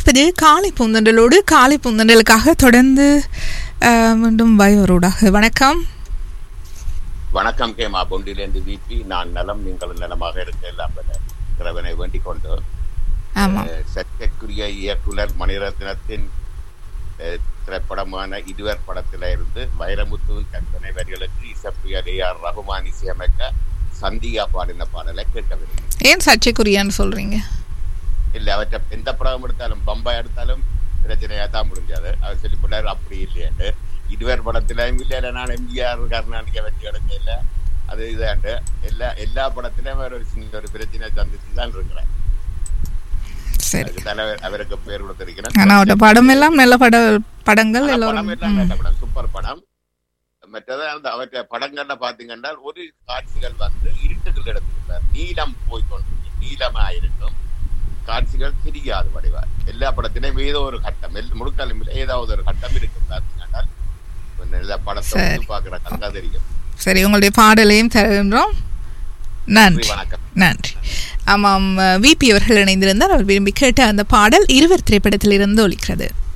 இணைந்திருப்பது காலை பூந்தண்டலோடு காலை பூந்தண்டலுக்காக தொடர்ந்து அஹ், மீண்டும் வயோரோடாக வணக்கம் வணக்கம் கேமா பொண்டிலிருந்து விபி நான் நலம் நீங்களும் நலமாக இருக்க எல்லாம் வல்ல இறைவனை வேண்டிக் கொண்டு ஆமாம் அஹ், சர்ச்சைக்குரிய இயக்குனர் மணிரத்னத்தின் அஹ், திரைப்படமான இருவர் படத்தில இருந்து வைரமுத்துவின் கற்பனை வரிகளுக்கு இசப்பியர் ஏ ஆர் ரகுமான் இசையமைக்க சந்தியா பாடின பாடலை கேட்க விரும்புகிறேன் ஏன் சர்ச்சைக்குரியான்னு சொல்றீங்க இல்ல அவற்றை எந்த படம் எடுத்தாலும் பம்பா எடுத்தாலும் பிரச்சனையா தான் முடிஞ்சது அவர் சொல்லி போட்டாரு அப்படி இல்லையாண்டு இருவர் படத்திலையும் இல்ல இல்ல நான் எம்ஜிஆர் கருணாநிதியை வச்சு எடுக்க இல்ல அது இதாண்டு எல்லா எல்லா படத்திலையும் அவர் ஒரு சின்ன ஒரு பிரச்சனை சந்திச்சு தான் இருக்கிறேன் சரி அதுக்கு தலைவர் அவருக்கு பேர் ஆனா கொடுத்திருக்கிறேன் அவரோட படம் எல்லாம் நல்ல பட படங்கள் ஆனா எல்லோரும் படம் எல்லாம் ம். நல்ல படம் சூப்பர் படம் மற்றது அந்த அவற்றை படங்கள்ல பாத்தீங்கன்னா ஒரு காட்சிகள் வந்து இருட்டுகள் எடுத்திருப்பார் நீலம் போய் கொண்டிருக்கு நீளமா இருக்கும் காட்சிகள் தெரியாது வடிவா எல்லா படத்திலையும் ஏதோ ஒரு கட்டம் எல்- முழுக்காலும் இல்லை, ஏதாவது ஒரு கட்டம் இருக்கும் பார்த்தீங்கன்னா எல்லா படத்தை சரி. வந்து பாக்குற கண்டா தெரியும் சரி உங்களுடைய பாடலையும் தருகின்றோம் நன்றி வணக்கம் நன்றி ஆமாம் விபி அவர்கள் இணைந்திருந்தார் அவர் விரும்பி கேட்ட அந்த பாடல் இருவர் திரைப்படத்திலிருந்து ஒலிக்கிறது